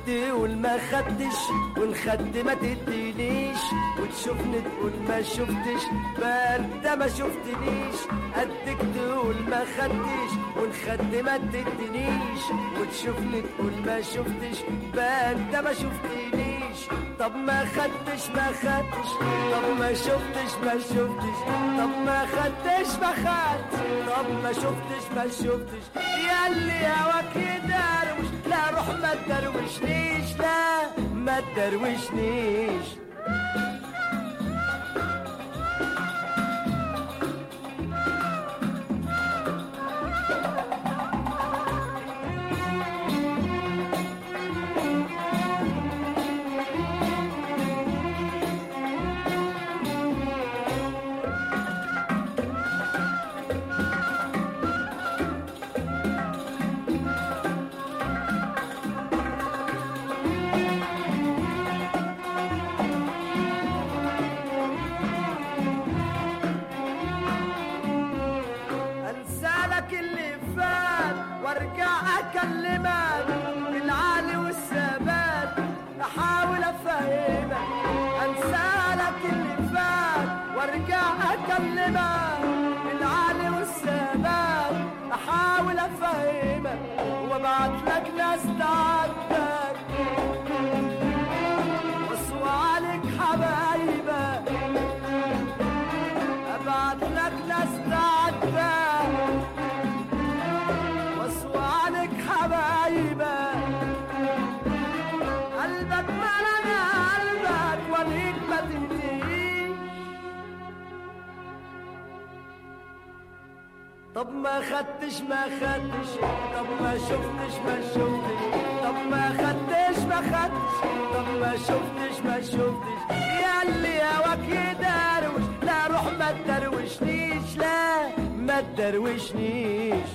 تقول ما خدتش وان خدت ما تدينيش وتشوفني تقول ما شفتش بقى انت ما شفتنيش قدك تقول ما خدتش وان خدت ما تدينيش وتشوفني تقول ما شفتش بقى انت ما شفتنيش طب ما خدتش ما خدتش طب ما شفتش ما شفتش طب ما خدتش ما خدتش طب ما شفتش ما شفتش يا اللي هواك يدروش لا روح ما تدروشنيش لا ما تدروشنيش انسى لك اللي فات وارجع اكلمك بالعالي والثبات احاول افهمك انسى لك اللي فات وارجع اكلمك بالعالي والثبات احاول افهمك وابعت لك ناس تعاتبك واسوى عليك حبايبك ابعت لك ناس تعاتبك واسوى عليك حبايبك قلبك ملنا قلبك وليك ما تنتهيش طب ما خدتش ما خدتش طب ما شفتش ما شفتش طب ما خدتش ما خدتش طب ما شفتش ما شفتش يا اللي هواك يدروش لا روح ما تدروشنيش لا ما تدروشنيش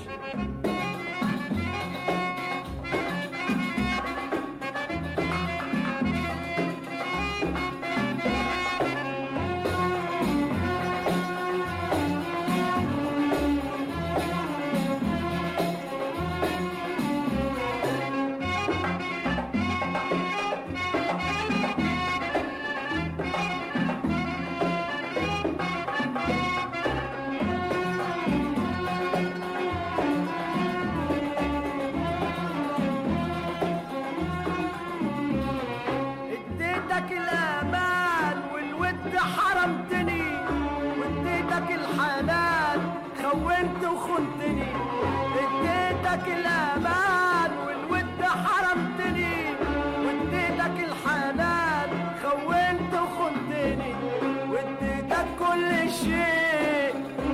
اديتك الامان والود حرمتني واديتك الحنان خونت وخنتني اديتك الامان والود حرمتني واديتك الحنان خونت وخنتني واديتك كل شيء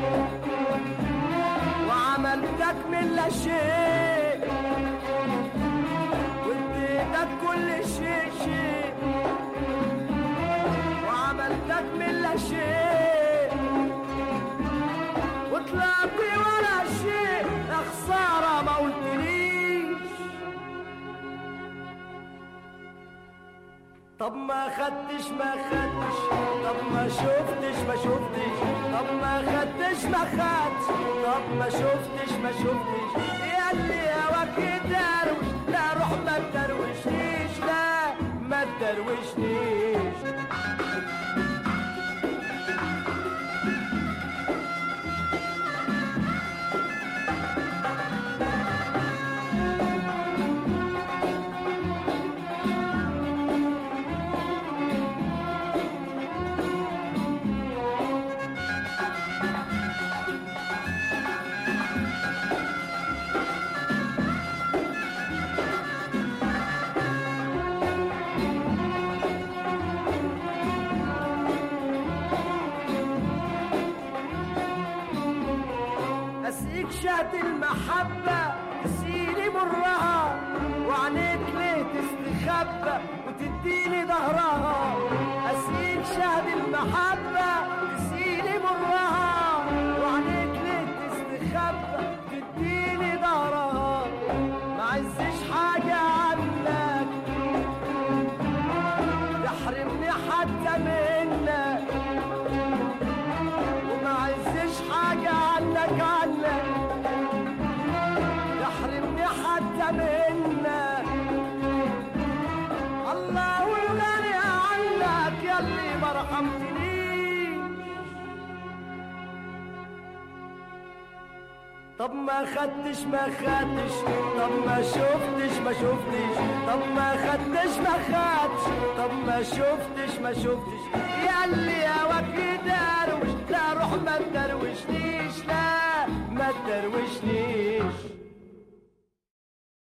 وعملتك من لا شيء واديتك كل شيء شيء وعملتك من لا شيء وطلعت ولا شيء يا خسارة ما قلتليش طب ما خدتش ما خدتش طب ما شفتش ما شفتش طب ما خدتش ما خدتش طب ما شفتش ما شفتش يا اللي هواك يدروش لا روح ما تدروشنيش لا ما تدروشنيش أسقيك شهد المحبة تسيلي مرها وعينيك ليه تستخبى وتديني ظهرها أسقيك شهد المحبة تسيلي مرها وعينيك ليه تستخبى تديني ظهرها ما عزش حاجة عنك تحرمني حتى منك وما عزش حاجة عنك عنك تحرمني حتى منك الله والغني عنك يلي ما رحمتنيش طب ما خدتش ما خدتش طب ما شفتش ما شفتش طب ما خدتش ما خدتش طب ما شفتش ما شفتش ياللي هواك دروش لا روح ما تدروش